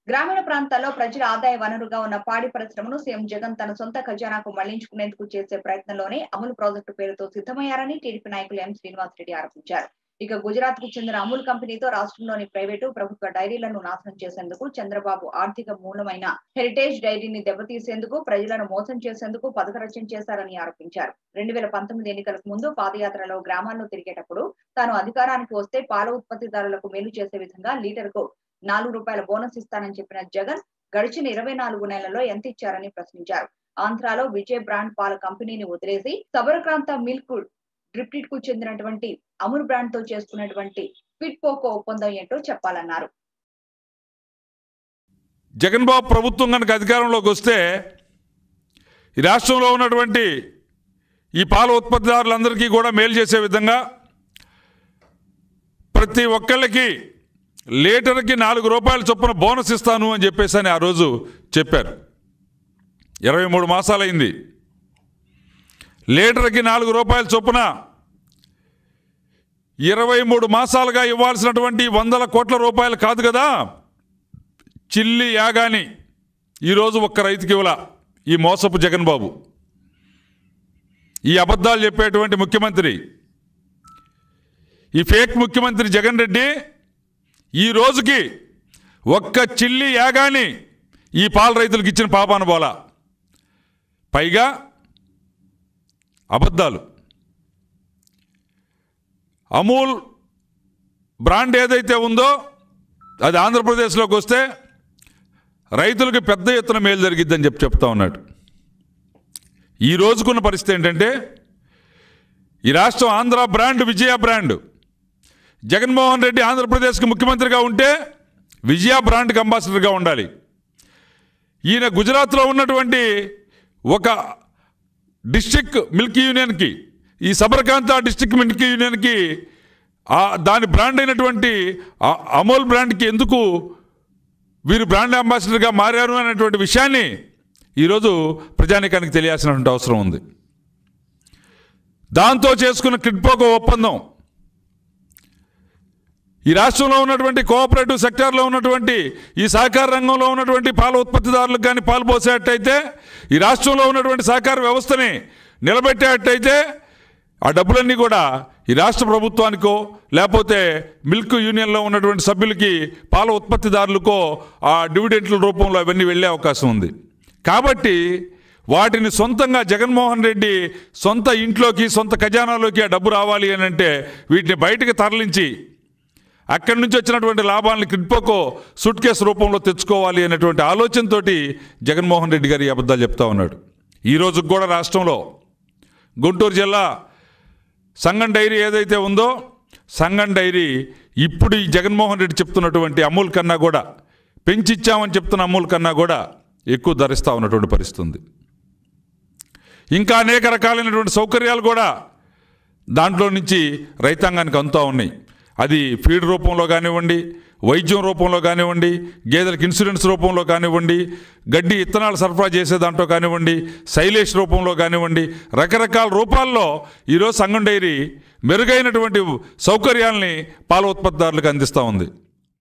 గ్రామీణ ప్రాంతాల్లో ప్రజల ఆదాయ వనరుగా ఉన్న పాడి పరిశ్రమను సీఎం జగన్ తన సొంత ఖజానాకు మళ్లించుకునేందుకు చేసే ప్రయత్నంలోనే అమలు ప్రాజెక్టు పేరుతో సిద్ధమయ్యారని టీడీపీ నాయకులు ఎం శ్రీనివాసరెడ్డి ఆరోపించారు ఇక గుజరాత్ కు చెందిన అమూల్ కంపెనీతో రాష్ట్రంలోని ప్రైవేటు ప్రభుత్వ డైరీలను నాశనం చేసేందుకు చంద్రబాబు ఆర్థిక మూలమైన హెరిటేజ్ డైరీని దెబ్బతీసేందుకు ప్రజలను మోసం చేసేందుకు పథకరచన చేశారని ఆరోపించారు రెండు వేల పంతొమ్మిది ఎన్నికలకు ముందు పాదయాత్రలో గ్రామాల్లో తిరిగేటప్పుడు తాను అధికారానికి వస్తే పాల ఉత్పత్తిదారులకు మేలు చేసే విధంగా లీటర్కు నాలుగు రూపాయల బోనస్ ఇస్తానని చెప్పిన జగన్ గడిచిన ఇరవై నాలుగు నెలల్లో ఎంత ఇచ్చారని ప్రశ్నించారు ఆంధ్రాలో విజయ్ బ్రాండ్ పాల కంపెనీని వదిలేసి సబరక్రాంత మిల్క్ డ్రిప్టిట్ కు చెందినటువంటి అమూర్ బ్రాండ్ తో చేసుకున్నటువంటి ఫిట్ పోకో ఒప్పందం ఏంటో చెప్పాలన్నారు జగన్ బాబు ప్రభుత్వం కనుక అధికారంలోకి వస్తే ఈ రాష్ట్రంలో ఉన్నటువంటి ఈ పాల ఉత్పత్తిదారులందరికీ కూడా మేలు చేసే విధంగా ప్రతి ఒక్కళ్ళకి లీటర్కి నాలుగు రూపాయల చొప్పున బోనస్ ఇస్తాను అని చెప్పేసి అని ఆ రోజు చెప్పారు ఇరవై మూడు మాసాలైంది లీటర్కి నాలుగు రూపాయల చొప్పున ఇరవై మూడు మాసాలుగా ఇవ్వాల్సినటువంటి వందల కోట్ల రూపాయలు కాదు కదా చిల్లి యాగాని ఈరోజు ఒక్క రైతుకి ఇవ్వలా ఈ మోసపు జగన్ బాబు ఈ అబద్ధాలు చెప్పేటువంటి ముఖ్యమంత్రి ఈ ఫేక్ ముఖ్యమంత్రి జగన్ రెడ్డి ఈ రోజుకి ఒక్క చిల్లి యాగాని ఈ పాల రైతులకు ఇచ్చిన పాపాన బోలా పైగా అబద్ధాలు అమూల్ బ్రాండ్ ఏదైతే ఉందో అది ఆంధ్రప్రదేశ్లోకి వస్తే రైతులకు పెద్ద ఎత్తున మేలు జరిగిద్దని చెప్పి చెప్తా ఉన్నాడు ఈ రోజుకున్న పరిస్థితి ఏంటంటే ఈ రాష్ట్రం ఆంధ్ర బ్రాండ్ విజయ బ్రాండ్ జగన్మోహన్ రెడ్డి ఆంధ్రప్రదేశ్కి ముఖ్యమంత్రిగా ఉంటే విజయ బ్రాండ్కి అంబాసిడర్గా ఉండాలి ఈయన గుజరాత్లో ఉన్నటువంటి ఒక డిస్టిక్ మిల్క్ యూనియన్కి ఈ సబర్కాంత డిస్టిక్ మిల్క్ యూనియన్కి ఆ దాని బ్రాండ్ అయినటువంటి ఆ- అమూల్ బ్రాండ్కి ఎందుకు వీరు బ్రాండ్ అంబాసిడర్గా మారారు అనేటువంటి విషయాన్ని ఈరోజు ప్రజానికానికి తెలియాల్సినటువంటి అవసరం ఉంది దాంతో చేసుకున్న కిడ్పోకో ఒప్పందం ఈ రాష్ట్రంలో ఉన్నటువంటి కోఆపరేటివ్ సెక్టార్లో ఉన్నటువంటి ఈ సహకార రంగంలో ఉన్నటువంటి పాల ఉత్పత్తిదారులకు కానీ పాలు పోసేటట్టయితే ఈ రాష్ట్రంలో ఉన్నటువంటి సహకార వ్యవస్థని నిలబెట్టేటట్టయితే ఆ డబ్బులన్నీ కూడా ఈ రాష్ట్ర ప్రభుత్వానికో లేకపోతే మిల్క్ యూనియన్లో ఉన్నటువంటి సభ్యులకి పాల ఉత్పత్తిదారులకో ఆ డివిడెంట్ల రూపంలో అవన్నీ వెళ్ళే అవకాశం ఉంది కాబట్టి వాటిని సొంతంగా జగన్మోహన్ రెడ్డి సొంత ఇంట్లోకి సొంత ఖజానాలోకి ఆ డబ్బు రావాలి అని అంటే వీటిని బయటకు తరలించి అక్కడి నుంచి వచ్చినటువంటి లాభాలను కిడ్పోకో సూట్ కేసు రూపంలో తెచ్చుకోవాలి అనేటువంటి ఆలోచనతోటి జగన్మోహన్ రెడ్డి గారు ఈ అబద్ధాలు చెప్తా ఉన్నాడు ఈ రోజుకి కూడా రాష్ట్రంలో గుంటూరు జిల్లా సంగం డైరీ ఏదైతే ఉందో సంగం డైరీ ఇప్పుడు ఈ జగన్మోహన్ రెడ్డి చెప్తున్నటువంటి అమూల్ కన్నా కూడా పెంచిచ్చామని చెప్తున్న అమూల్ కన్నా కూడా ఎక్కువ ధరిస్తూ ఉన్నటువంటి పరిస్థితి ఉంది ఇంకా అనేక రకాలైనటువంటి సౌకర్యాలు కూడా దాంట్లో నుంచి రైతాంగానికి అందుతూ ఉన్నాయి అది ఫీడ్ రూపంలో కానివ్వండి వైద్యం రూపంలో కానివ్వండి గేదెలకు ఇన్సూరెన్స్ రూపంలో కానివ్వండి గడ్డి ఇత్తనాలు సరఫరా చేసే దాంట్లో కానివ్వండి శైలేష్ రూపంలో కానివ్వండి రకరకాల రూపాల్లో ఈరోజు సంగం డైరీ మెరుగైనటువంటి సౌకర్యాల్ని పాల ఉత్పత్తిదారులకు అందిస్తూ ఉంది